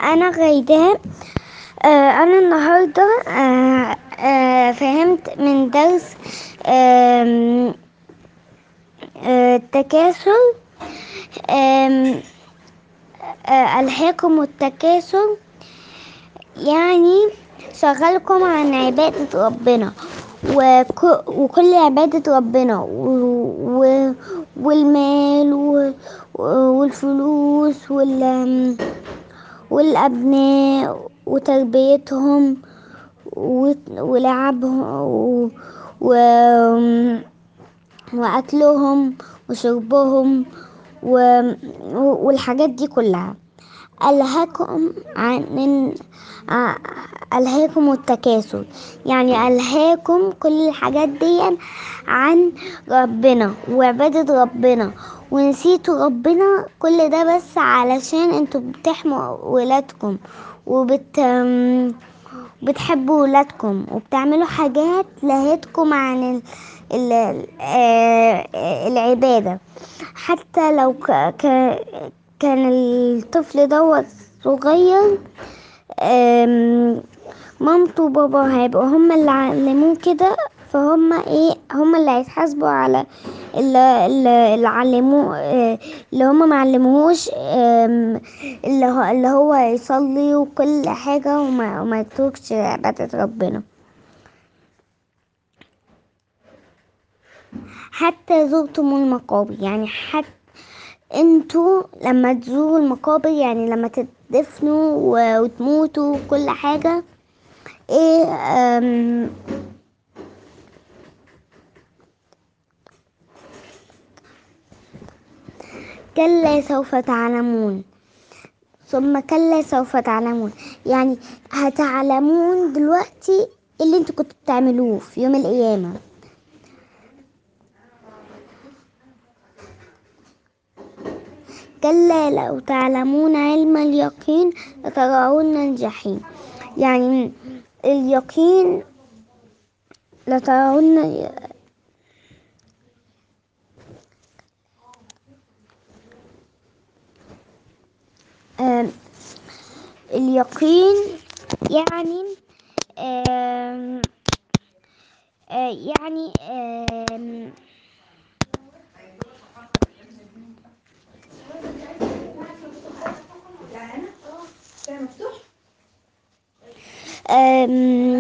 أنا غيداء آه، أنا النهاردة آه، آه، فهمت من درس آم، آه، التكاثر آم، آه، ألهاكم التكاثر يعني شغلكم عن عبادة ربنا وك- وكل عبادة ربنا و- و- والمال و- والفلوس وال والأبناء وتربيتهم وت- ولعبهم و... و... وأكلهم وشربهم و... والحاجات دي كلها ألهاكم عن ال- ع- ألهاكم التكاثر يعني ألهاكم كل الحاجات دي عن ربنا وعبادة ربنا ونسيتوا ربنا كل ده بس علشان انتوا بتحموا ولادكم وبت أم، بتحبوا ولادكم وبتعملوا حاجات لهتكم عن ال... ال... آه، العبادة حتى لو ك... ك... كان الطفل دوت صغير آم، مامته وبابا هيبقوا هما اللي علموه كده فهم ايه هما اللي هيتحاسبوا على اللي, اللي اللي علموه آه، اللي هما معلموهوش آم، اللي هو اللي هو يصلي وكل حاجة وما, وما يتركش عبادة ربنا حتى زرتم المقابر يعني حتى انتوا لما تزوروا المقابر يعني لما تدفنوا و- وتموتوا كل حاجة ايه أم كلا سوف تعلمون ثم كلا سوف تعلمون يعني هتعلمون دلوقتي اللي انتوا كنتوا بتعملوه في يوم القيامة كلا لو تعلمون علم اليقين لترون الجحيم يعني اليقين لترون آم، اليقين يعني آم، آه، يعني آم، آم،